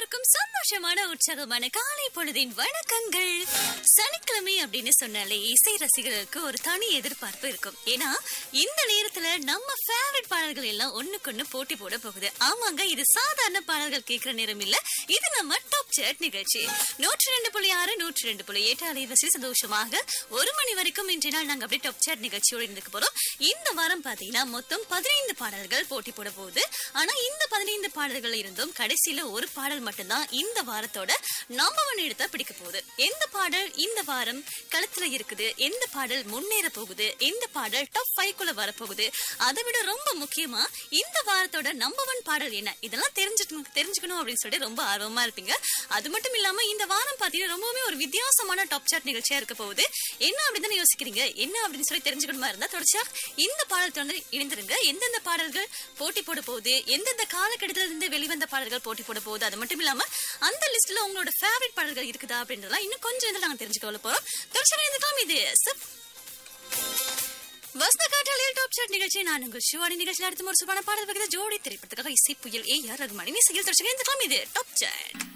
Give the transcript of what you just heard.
எல்லோருக்கும் சந்தோஷமான உற்சாகமான காலை பொழுதின் வணக்கங்கள் சனிக்கிழமை அப்படின்னு சொன்னாலே இசை ரசிகர்களுக்கு ஒரு தனி எதிர்பார்ப்பு இருக்கும் ஏன்னா இந்த நேரத்துல நம்ம ஃபேவரட் பாடல்கள் எல்லாம் ஒண்ணுக்கொண்ணு போட்டி போட போகுது ஆமாங்க இது சாதாரண பாடல்கள் கேட்கிற நேரம் இல்ல இது நம்ம டாப் சேட் நிகழ்ச்சி நூற்றி ரெண்டு புள்ளி ஆறு நூற்றி ரெண்டு புள்ளி எட்டு அலைவரிசை சந்தோஷமாக ஒரு மணி வரைக்கும் இன்றைய நாள் நாங்க அப்படியே டாப் சேட் நிகழ்ச்சியோட இருந்துக்க போறோம் இந்த வாரம் பாத்தீங்கன்னா மொத்தம் பதினைந்து பாடல்கள் போட்டி போட போகுது ஆனா இந்த பதினைந்து பாடல்கள் இருந்தும் கடைசியில ஒரு பாடல் மட்டும்தான் இந்த வாரத்தோட நம்பர் ஒன் இடத்தை பிடிக்க போகுது எந்த பாடல் இந்த வாரம் களத்துல இருக்குது எந்த பாடல் முன்னேற போகுது எந்த பாடல் டாப் ஃபைவ் குள்ள வரப்போகுது அதை விட ரொம்ப முக்கியமா இந்த வாரத்தோட நம்பர் ஒன் பாடல் என்ன இதெல்லாம் தெரிஞ்சுக்கணும் தெரிஞ்சுக்கணும் அப்படின்னு சொல்லிட்டு ரொம்ப ஆர்வமா இருப்பீங்க அது மட்டும் இல்லாம இந்த வாரம் பாத்தீங்கன்னா ரொம்பவுமே ஒரு வித்தியாசமான டாப் சாட் நிகழ்ச்சியா இருக்க போகுது என்ன அப்படின்னு யோசிக்கிறீங்க என்ன அப்படின்னு சொல்லி தெரிஞ்சுக்கணுமா இருந்தா தொடர்ச்சியா இந்த பாடல் தொடர்ந்து இணைந்திருங்க எந்தெந்த பாடல்கள் போட்டி போட போகுது எந்தெந்த காலகட்டத்துல இருந்து வெளிவந்த பாடல்கள் போட்டி போட போகுது அது மட்டும் இல்லாம அந்த லிஸ்ட்ல உங்களோட ஃபேவரட் பாடல்கள் இருக்குதா அப்படின்றதெல்லாம் இன்னும் கொஞ்சம் இதில் நாங்க தெரிஞ்சுக்க போறோம் தொடர்ச்சியா இருந்துக்கலாம் இது சப் வசந்த காற்றாலையில் டாப் சாட் நிகழ்ச்சி நான் உங்கள் ஷுவானி நிகழ்ச்சியில் அடுத்த ஒரு சுபான பாடல் பகுதி ஜோடி திரைப்படத்துக்காக இசை புயல் ஏ ஆர் ரகுமானின் இசையில் தொடர்ச்சியாக இருந்துக்கலாம் இது டாப் சாட்